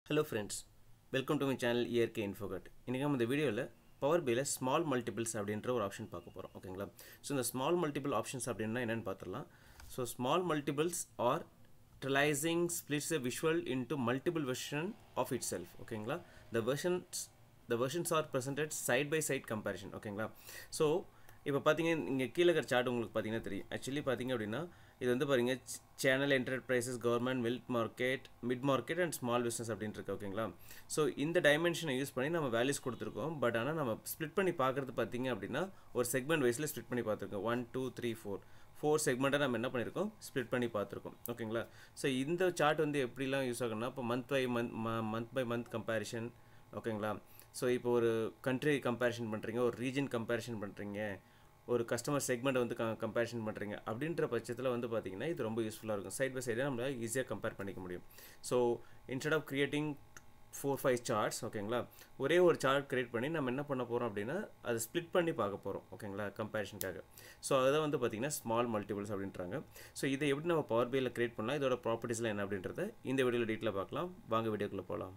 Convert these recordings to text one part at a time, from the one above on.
hello friends welcome to my channel இயற்கை இன்ஃபோகட் இன்றைக்கி நம்ம இந்த வீடியோவில் பவர் பியில் ஸ்மால் மல்டிபிள்ஸ் அப்படின்ற ஒரு ஆப்ஷன் பார்க்க போகிறோம் ஓகேங்களா ஸோ இந்த ஸ்மால் மல்டிபிள் ஆப்ஷன்ஸ் அப்படின்னா என்னென்னு பார்த்துடலாம் so small multiples are trellising splits a visual into multiple version of itself ஓகேங்களா the versions the versions are presented side by side comparison ஓகேங்களா ஸோ இப்போ பார்த்தீங்க இங்கே கீழே இருக்கிற சார்ட் உங்களுக்கு பார்த்தீங்கன்னா தெரியும் ஆக்சுவலி பார்த்தீங்க அப்படின்னா இது வந்து பாருங்க channel enterprises government milk market mid market and small business அப்படின்ட்டு இருக்கு ஓகேங்களா ஸோ இந்த டைமென்ஷனை யூஸ் பண்ணி நம்ம வேல்யூஸ் கொடுத்துருக்கோம் பட் ஆனால் நம்ம ஸ்ப்ளிட் பண்ணி பார்க்குறது பார்த்தீங்க அப்படின்னா ஒரு செக்மெண்ட் வைஸில் ஸ்ப்ளிட் பண்ணி பார்த்துருக்கோம் one two three four four செக்மெண்ட்டாக நம்ம என்ன பண்ணியிருக்கோம் ஸ்ப்ளிட் பண்ணி பார்த்துருக்கோம் ஓகேங்களா ஸோ இந்த சார்ட் வந்து எப்படிலாம் யூஸ் ஆகும்னா இப்போ month by month month by month comparison ஓகேங்களா ஸோ இப்போ ஒரு கண்ட்ரி கம்பேரிஷன் பண்ணுறீங்க ஒரு ரீஜன் கம்பேரிஷன் பண்ணுறீங்க ஒரு கஸ்டமர் செக்மெண்ட்டை வந்து கம்பேரிஷன் பண்ணுறீங்க அப்படின்ற பட்சத்தில் வந்து பார்த்தீங்கன்னா இது ரொம்ப யூஸ்ஃபுல்லாக இருக்கும் சைட் பை சைடாக நம்மளால் ஈஸியாக கம்பேர் பண்ணிக்க முடியும் so instead of creating four five charts ஓகேங்களா ஒரே ஒரு சார்ட் கிரியேட் பண்ணி நம்ம என்ன பண்ண போகிறோம் அப்படின்னா அதை ஸ்ப்ளிட் பண்ணி பார்க்க போகிறோம் ஓகேங்களா கம்பேரிஷனுக்காக ஸோ அதை வந்து பார்த்தீங்கன்னா ஸ்மால் மல்டிபிள்ஸ் அப்படின்றாங்க ஸோ இதை எப்படி நம்ம பவர் பியில் கிரியேட் பண்ணலாம் இதோட ப்ராப்பர்ட்டிஸ்லாம் என்ன அப்படின்றத இந்த வீடியோவில் டீட்டெயிலாக பார்க்கலாம் வாங்க வீடியோக்குள்ளே போகலாம்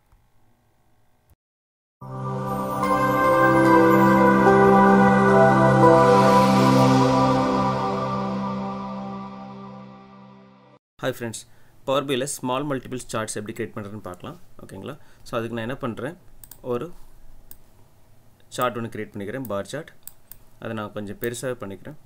ஹாய் ஃப்ரெண்ட்ஸ் பவர் பியில் ஸ்மால் மல்டிபிள்ஸ் சார்ட்ஸ் எப்படி கிரியேட் பண்ணுறதுன்னு பார்க்கலாம் ஓகேங்களா ஸோ அதுக்கு நான் என்ன பண்ணுறேன் ஒரு சார்ட் ஒன்று கிரியேட் பண்ணிக்கிறேன் பார் சார்ட் அதை நான் கொஞ்சம் பெருசாகவே பண்ணிக்கிறேன்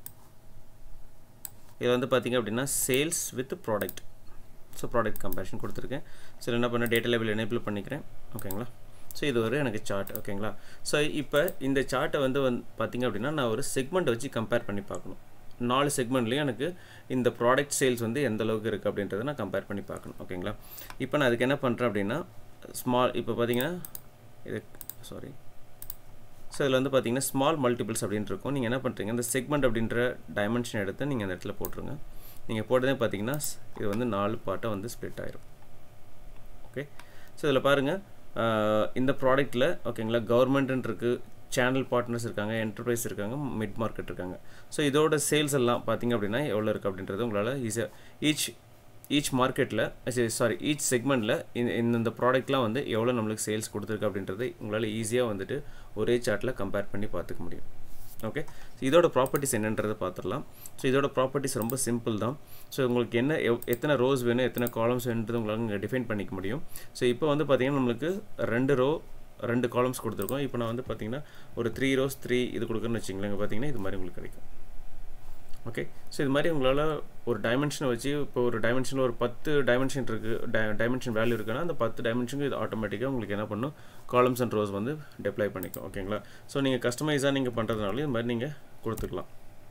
இது வந்து பார்த்திங்க அப்படின்னா sales with product so product comparison கொடுத்துருக்கேன் ஸோ என்ன பண்ண டேட்டா லெவல் எனேபிள் பண்ணிக்கிறேன் ஓகேங்களா ஸோ இது ஒரு எனக்கு சார்ட் ஓகேங்களா ஸோ இப்போ இந்த சார்ட்டை வந்து வந்து பார்த்திங்க அப்படின்னா நான் ஒரு செக்மெண்ட் வச்சு கம்பேர் பண்ணி பார்க்கணும் நாலு செக்மெண்ட்லேயும் எனக்கு இந்த ப்ராடக்ட் சேல்ஸ் வந்து எந்த அளவுக்கு இருக்குது அப்படின்றத நான் கம்பேர் பண்ணி பார்க்கணும் ஓகேங்களா இப்போ நான் அதுக்கு என்ன பண்ணுறேன் அப்படின்னா ஸ்மால் இப்போ பார்த்தீங்கன்னா இது சாரி ஸோ இதில் வந்து பார்த்தீங்கன்னா ஸ்மால் மல்டிபிள்ஸ் அப்படின்ட்டு இருக்கும் நீங்கள் என்ன பண்ணுறீங்க இந்த செக்மெண்ட் அப்படின்ற டைமென்ஷன் எடுத்து நீங்கள் அந்த இடத்துல போட்டுருங்க நீங்கள் போட்டதே பார்த்தீங்கன்னா இது வந்து நாலு பாட்டாக வந்து ஸ்ப்ளிட் ஆயிரும் ஓகே ஸோ இதில் பாருங்கள் இந்த ப்ராடக்ட்டில் ஓகேங்களா கவர்மெண்ட்டுன்னு இருக்குது சேனல் பார்ட்னர்ஸ் இருக்காங்க என்டர்பிரைஸ் இருக்காங்க மிட் மார்க்கெட் இருக்காங்க ஸோ இதோட சேல்ஸ் எல்லாம் பார்த்தீங்க அப்படின்னா எவ்வளோ இருக்குது அப்படின்றது உங்களால் ஈஸியாக ஈச் ஈச் மார்க்கெட்டில் சாரி ஈச் செக்மெண்ட்டில் இந்த இந்த ப்ராடக்ட்லாம் வந்து எவ்வளோ நம்மளுக்கு சேல்ஸ் கொடுத்துருக்கு அப்படின்றது உங்களால் ஈஸியாக வந்துட்டு ஒரே சார்ட்டில் கம்பேர் பண்ணி பார்த்துக்க முடியும் ஓகே இதோட ப்ராப்பர்ட்டிஸ் என்னன்றதை பார்த்துடலாம் ஸோ இதோட ப்ராப்பர்ட்டிஸ் ரொம்ப சிம்பிள் தான் ஸோ உங்களுக்கு என்ன எவ் எத்தனை ரோஸ் வேணும் எத்தனை காலம்ஸ் வேணுன்றது உங்களால் இங்கே டிஃபைன் பண்ணிக்க முடியும் ஸோ இப்போ வந்து பார்த்திங்கன்னா நம்மளுக்கு ரெண்டு ரோ ரெண்டு காலம்ஸ் கொடுத்துருக்கோம் இப்போ நான் வந்து பார்த்தீங்கன்னா ஒரு த்ரீ ரோஸ் த்ரீ இது கொடுக்குறேன்னு வச்சிங்களேன் பார்த்தீங்கன்னா இது மாதிரி உங்களுக்கு கிடைக்கும் ஓகே ஸோ இது மாதிரி உங்களால் ஒரு டைமென்ஷனை வச்சு இப்போ ஒரு டைமென்ஷனில் ஒரு பத்து டைமென்ஷன் இருக்குது டை டைமென்ஷன் வேல்யூ இருக்குன்னா அந்த பத்து டைமென்ஷனுக்கு இது ஆட்டோமேட்டிக்காக உங்களுக்கு என்ன பண்ணும் காலம்ஸ் அண்ட் ரோஸ் வந்து டெப்ளை பண்ணிக்கும் ஓகேங்களா ஸோ நீங்கள் கஸ்டமைஸாக நீங்கள் பண்ணுறதுனால இது மாதிரி நீங்கள் கொடுத்துக்கலாம்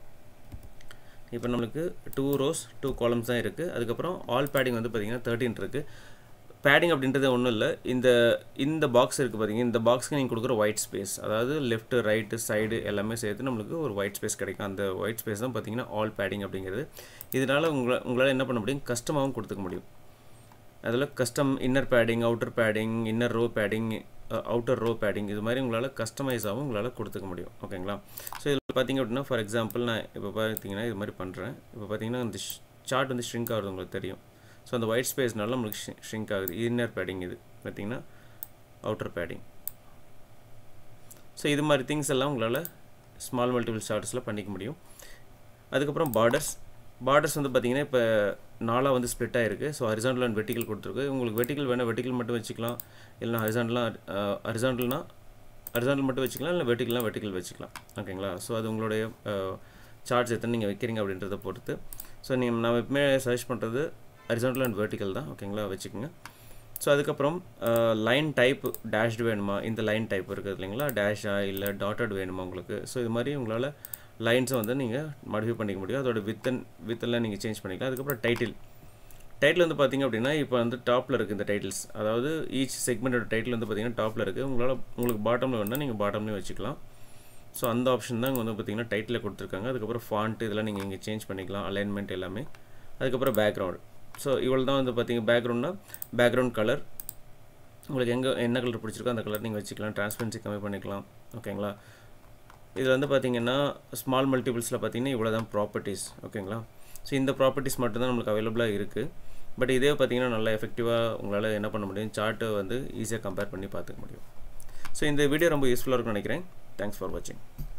இப்போ நம்மளுக்கு டூ ரோஸ் டூ காலம்ஸ் தான் இருக்குது அதுக்கப்புறம் ஆல் பேடிங் வந்து பார்த்திங்கன்னா தேர்ட்டின் இருக்குது பேடிங் அப்படின்றது ஒன்றும் இல்லை இந்த இந்த பாக்ஸ் இருக்குது பார்த்தீங்க இந்த பாக்ஸ்க்கு நீங்கள் கொடுக்குற ஒயிட் ஸ்பேஸ் அதாவது லெஃப்ட்டு ரைட்டு சைடு எல்லாமே சேர்த்து நம்மளுக்கு ஒரு ஒயிட் ஸ்பேஸ் கிடைக்கும் அந்த ஒயிட் ஸ்பேஸ் தான் பார்த்தீங்கன்னா ஆல் பேடிங் அப்படிங்கிறது இதனால் உங்களை உங்களால் என்ன பண்ண முடியும் கஸ்டமாகவும் கொடுத்துக்க முடியும் அதில் custom inner padding outer padding inner row padding outer row padding இது மாதிரி உங்களால் கஸ்டமைஸாகவும் உங்களால் கொடுத்துக்க முடியும் ஓகேங்களா ஸோ இதில் பார்த்தீங்க அப்படின்னா ஃபார் எக்ஸாம்பிள் நான் இப்போ பார்த்தீங்கன்னா இது மாதிரி பண்ணுறேன் இப்போ பார்த்தீங்கன்னா இந்த சார்ட் வந்து ஷ்ரிங்க் ஆகுது உங்களுக்கு தெரியும் ஸோ அந்த ஒயிட் ஸ்பேஸ்னால நம்மளுக்கு ஷ்ரிங்க் ஆகுது இன்னர் பேடிங் இது பார்த்திங்கன்னா அவுட்டர் பேடிங் ஸோ இது மாதிரி திங்ஸ் எல்லாம் உங்களால் ஸ்மால் மல்டிபிள் சார்ட்ஸில் பண்ணிக்க முடியும் அதுக்கப்புறம் பார்டர்ஸ் பார்டர்ஸ் வந்து பார்த்திங்கன்னா இப்போ நாலாக வந்து ஸ்ப்ளிட் ஆகிருக்கு ஸோ ஹரிசாண்டல் அண்ட் வெட்டிக்கல் கொடுத்துருக்கு உங்களுக்கு வெட்டிக்கல் வேணால் வெட்டிக்கல் மட்டும் வச்சுக்கலாம் இல்லைனா ஹரிசாண்டலாம் ஹரிசாண்டல்னா ஹரிசாண்டல் மட்டும் வச்சுக்கலாம் இல்லை வெட்டிக்கலாம் வெட்டிக்கல் வச்சுக்கலாம் ஓகேங்களா ஸோ அது உங்களுடைய சார்ட்ஸ் எத்தனை நீங்கள் வைக்கிறீங்க அப்படின்றத பொறுத்து ஸோ நீங்கள் நான் எப்பவுமே சஜஸ்ட் பண்ணுறது ஹரிசாண்டல் அண்ட் வெர்டிக்கல் தான் ஓகேங்களா வச்சுக்கோங்க ஸோ அதுக்கப்புறம் லைன் டைப் டேஷ்டு வேணுமா இந்த லைன் டைப் இருக்குது இல்லைங்களா டேஷா இல்லை டாட்டட் வேணுமா உங்களுக்கு ஸோ இது மாதிரி உங்களால் லைன்ஸை வந்து நீங்கள் மாடிஃபை பண்ணிக்க முடியும் அதோட வித்தன் வித்தெல்லாம் நீங்கள் சேஞ்ச் பண்ணிக்கலாம் அதுக்கப்புறம் டைட்டில் டைட்டில் வந்து பார்த்திங்க அப்படின்னா இப்போ வந்து டாப்பில் இருக்குது இந்த டைட்டில்ஸ் அதாவது ஈச் செக்மெண்ட்டோட டைட்டில் வந்து பார்த்திங்கன்னா டாப்பில் இருக்குது உங்களால் உங்களுக்கு பாட்டமில் வேணால் நீங்கள் பாட்டம்லேயும் வச்சுக்கலாம் ஸோ அந்த ஆப்ஷன் தான் இங்கே வந்து பார்த்திங்கன்னா டைட்டில் கொடுத்துருக்காங்க அதுக்கப்புறம் ஃபாண்ட் இதெல்லாம் நீங்கள் இங்கே சேஞ்ச் பண்ணிக்கலாம் அலைன்மெண்ட் எல்லாமே அதுக்கப்புறம் பேக்ரவுண்ட் ஸோ இவ்வளோ தான் வந்து பார்த்திங்க பேக்ரவுண்ட்னா பேக்ரவுண்ட் கலர் உங்களுக்கு எங்கே என்ன கலர் பிடிச்சிருக்கோ அந்த கலர் நீங்கள் வச்சுக்கலாம் டிரான்ஸ்பரன்சி கம்மி பண்ணிக்கலாம் ஓகேங்களா இதில் வந்து பார்த்திங்கன்னா ஸ்மால் மல்டிபிள்ஸில் பார்த்திங்கன்னா இவ்வளோ தான் ப்ராப்பர்ட்டிஸ் ஓகேங்களா ஸோ இந்த ப்ராப்பர்ட்டிஸ் மட்டும்தான் நம்மளுக்கு அவைலபிளாக இருக்குது பட் இதே பார்த்தீங்கன்னா நல்லா எஃபெக்டிவாக உங்களால் என்ன பண்ண முடியும் சார்ட்டை வந்து ஈஸியாக கம்பேர் பண்ணி பார்த்துக்க முடியும் ஸோ இந்த வீடியோ ரொம்ப யூஸ்ஃபுல்லாக இருக்கும்னு நினைக்கிறேன் தேங்க்ஸ் ஃபார் வாட்சிங்